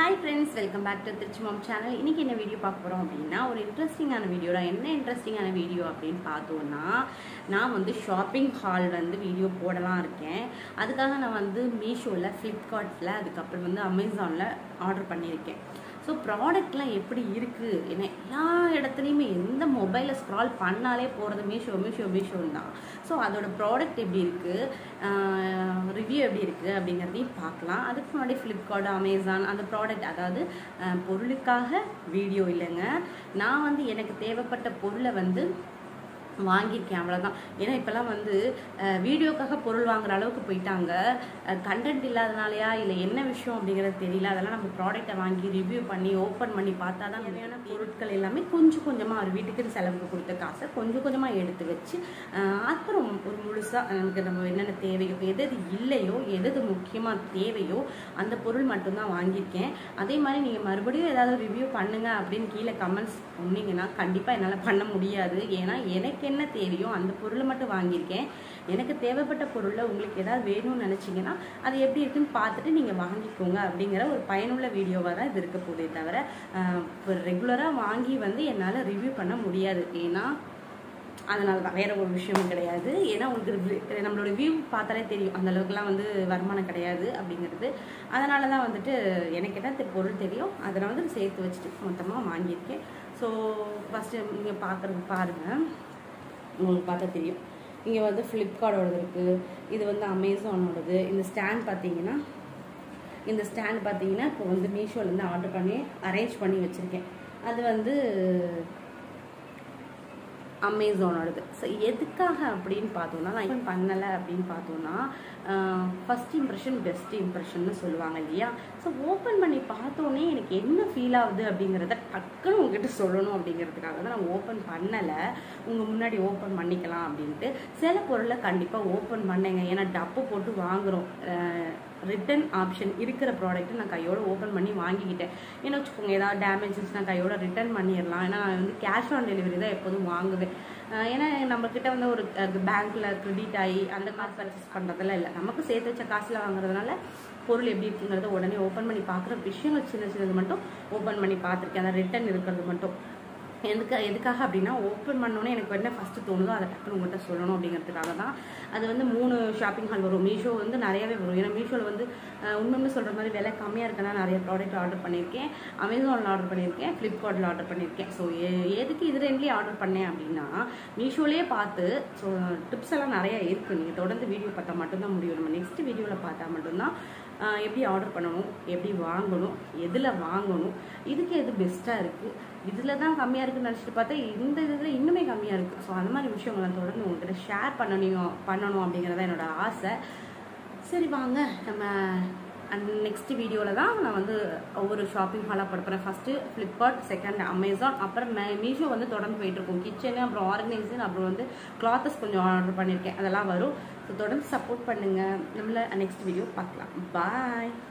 hi friends welcome back to Trichy mom channel இன்னைக்கு என்ன video பார்க்க போகிறோம் அப்படின்னா ஒரு இன்ட்ரெஸ்டிங்கான வீடியோ தான் என்ன இன்ட்ரெஸ்டிங்கான வீடியோ அப்படின்னு பார்த்தோன்னா நான் வந்து ஷாப்பிங் ஹால் வந்து வீடியோ போடலாம் இருக்கேன் அதுக்காக நான் வந்து மீஷோவில் ஃப்ளிப்கார்ட்டில் அதுக்கப்புறம் வந்து அமேசானில் ஆர்டர் பண்ணியிருக்கேன் ஸோ ப்ராடக்ட்லாம் எப்படி இருக்குது என்ன எல்லா இடத்துலையுமே எந்த மொபைலில் ஸ்க்ரால் பண்ணாலே போகிறது மீஷோ மீஷோ மீஷோன்னு தான் ஸோ அதோட ப்ராடக்ட் எப்படி இருக்குது ரிவ்யூ எப்படி இருக்குது அப்படிங்கிறதையும் பார்க்கலாம் அதுக்கு முன்னாடி ஃப்ளிப்கார்ட் அமேசான் அந்த ப்ராடக்ட் அதாவது அஹ், பொருளுக்காக வீடியோ இல்லைங்க நான் வந்து எனக்கு தேவைப்பட்ட பொருளை வந்து வாங்கியிருக்கேன் அவ்வளோதான் ஏன்னா இப்போல்லாம் வந்து அஹ், வீடியோக்காக பொருள் வாங்குற அளவுக்கு போயிட்டாங்க கண்டென்ட் இல்லாதனாலயா இல்லை என்ன விஷயம் அப்படிங்கிறது தெரியல அதெல்லாம் நம்ம ப்ராடக்ட்டை வாங்கி ரிவ்யூ பண்ணி ஓப்பன் பண்ணி பார்த்தா தான் தேவையான பொருட்கள் எல்லாமே கொஞ்சம் கொஞ்சமாக ஒரு வீட்டுக்கு செலவுக்கு கொடுத்த காசை கொஞ்சம் கொஞ்சமாக எடுத்து வச்சு அஹ், அப்புறம் ஒரு முழுசாக நமக்கு நம்ம என்னென்ன தேவையோ எது எது இல்லையோ எது எது முக்கியமாக தேவையோ அந்த பொருள் மட்டும்தான் வாங்கியிருக்கேன் அதே மாதிரி நீங்கள் மறுபடியும் ஏதாவது ரிவ்யூ பண்ணுங்க அப்படின்னு கீழே கமெண்ட்ஸ் சொன்னீங்கன்னா கண்டிப்பாக என்னால் பண்ண முடியாது ஏன்னா எனக்கு என்ன தேவையோ அந்த பொருளை மட்டும் வாங்கியிருக்கேன் எனக்கு தேவைப்பட்ட பொருளில் உங்களுக்கு ஏதாவது வேணும்னு நினச்சிங்கன்னா அது எப்படி இருக்குன்னு பார்த்துட்டு நீங்கள் வாங்கிக்கோங்க அப்படிங்கிற ஒரு பயனுள்ள வீடியோவாக தான் இது இருக்க போதே தவிர ஆஹ், இப்போ ரெகுலராக வாங்கி வந்து என்னால் ரிவ்யூ பண்ண முடியாது ஏன்னா அதனால தான் வேற ஒரு விஷயமும் கிடையாது ஏன்னா உங்களுக்கு review- நம்மளோட வியூ பார்த்தாலே தெரியும் அந்த அளவுக்குலாம் வந்து வருமானம் கிடையாது அப்படிங்கிறது அதனால தான் வந்துட்டு எனக்கு என்ன தெ- பொருள் தெரியும் அதை நான் வந்து சேர்த்து வச்சுட்டு மொத்தமாக வாங்கியிருக்கேன் ஸோ ஃபஸ்ட்டு நீங்கள் பார்க்குறது பாருங்கள் உங்களுக்கு பார்த்தா தெரியும் இங்கே வந்து ஃப்ளிப்கார்ட்டோடது இருக்குது இது வந்து அமேசானோடது இந்த ஸ்டாண்ட் பார்த்தீங்கன்னா இந்த ஸ்டாண்ட் பார்த்தீங்கன்னா இப்போ வந்து மீஷோலேருந்து ஆர்டர் பண்ணி அரேஞ்ச் பண்ணி வச்சுருக்கேன் அது வந்து அமேசானோடது ஸோ எதுக்காக அப்படின்னு பார்த்தோன்னா நான் இப்போ பண்ணலை அப்படின்னு பார்த்தோன்னா ஃபஸ்ட் இம்ப்ரெஷன் பெஸ்ட் இம்ப்ரெஷன்னு சொல்லுவாங்க இல்லையா ஸோ ஓப்பன் பண்ணி பார்த்தோன்னே எனக்கு என்ன ஃபீல் ஆகுது அப்படிங்கிறத டக்குன்னு உங்ககிட்ட சொல்லணும் அப்படிங்கிறதுக்காக தான் நான் ஓப்பன் பண்ணலை உங்கள் முன்னாடி ஓப்பன் பண்ணிக்கலாம் அப்படின்ட்டு சில பொருளை கண்டிப்பாக ஓப்பன் பண்ணேங்க ஏன்னா டப்பு போட்டு வாங்குகிறோம் ரிட்டன் ஆப்ஷன் இருக்கிற ப்ராடக்ட்டை நான் கையோட ஓப்பன் பண்ணி வாங்கிக்கிட்டேன் ஏன்னா வச்சுக்கோங்க ஏதாவது டேமேஜஸ் நான் கையோட ரிட்டர்ன் பண்ணிடலாம் ஏன்னா நான் வந்து கேஷ் ஆன் டெலிவரி தான் எப்போதும் வாங்குவேன் அஹ் ஏன்னா நம்மக்கிட்ட வந்து ஒரு பேங்க்கில் கிரெடிட் ஆகி அந்த மாதிரி பர்ச்சேஸ் பண்ணுறதெல்லாம் இல்லை நமக்கு சேர்த்து வச்ச காசில் வாங்குறதுனால பொருள் எப்படி இருக்குங்கிறத உடனே ஓப்பன் பண்ணி பார்க்குற விஷயங்கள் சின்ன சின்னது மட்டும் ஓப்பன் பண்ணி பார்த்துருக்கேன் அந்த ரிட்டன் இருக்கிறது மட்டும் எதுக்கு எதுக்காக அப்படின்னா ஓப்பன் பண்ணோன்னே எனக்கு என்ன ஃபஸ்ட்டு தோணுதோ அதை டக்குனு உங்கள்கிட்ட சொல்லணும் அப்படிங்கிறதுக்காக தான் அது வந்து மூணு ஷாப்பிங் ஹால் வரும் மீஷோ வந்து நிறையவே வரும் ஏன்னா மீஷோவில் வந்து அஹ், உண்மையுமே சொல்கிற மாதிரி விலை கம்மியாக இருக்கனா நிறைய ப்ராடக்ட் ஆர்டர் பண்ணியிருக்கேன் அமேசானில் ஆர்டர் பண்ணியிருக்கேன் ஃப்ளிப்கார்ட்டில் ஆர்டர் பண்ணியிருக்கேன் ஸோ எதுக்கு இது ரெண்டுலேயும் ஆர்டர் பண்ணேன் அப்படின்னா மீஷோலேயே பார்த்து ஸோ டிப்ஸ் எல்லாம் நிறைய இருக்குது நீங்கள் தொடர்ந்து வீடியோ பார்த்தா மட்டும்தான் முடியும் நம்ம நெக்ஸ்ட் வீடியோவில் பார்த்தா மட்டும்தான் ஆஹ் எப்படி ஆர்டர் பண்ணணும் எப்படி வாங்கணும் எதில் வாங்கணும் இதுக்கு எது பெஸ்ட்டாக இருக்குது இதில் தான் கம்மியாக இருக்குன்னு நினச்சிட்டு பார்த்தா இந்த இதில் இன்னுமே கம்மியாக இருக்குது ஸோ அந்த மாதிரி விஷயங்களை நான் தொடர்ந்து உங்ககிட்ட ஷேர் பண்ணணும் பண்ணணும் அப்படிங்கிறத என்னோட ஆசை சரி வாங்க நம்ம நெக்ஸ்ட் வீடியோவில் தான் நான் வந்து ஒவ்வொரு ஷாப்பிங் ஹாலாக படுப்புறேன் ஃபஸ்ட்டு ஃப்ளிப்கார்ட் செகண்ட் அமேசான் அப்புறம் மே மீஷோ வந்து தொடர்ந்து போயிட்டுருக்கும் கிச்சனு அப்புறம் ஆர்கனைசன் அப்புறம் வந்து கிளாத்தஸ் கொஞ்சம் ஆர்டர் பண்ணியிருக்கேன் அதெல்லாம் வரும் ஸோ தொடர்ந்து சப்போர்ட் பண்ணுங்கள் நம்மள நெக்ஸ்ட் வீடியோ பார்க்கலாம் பாய்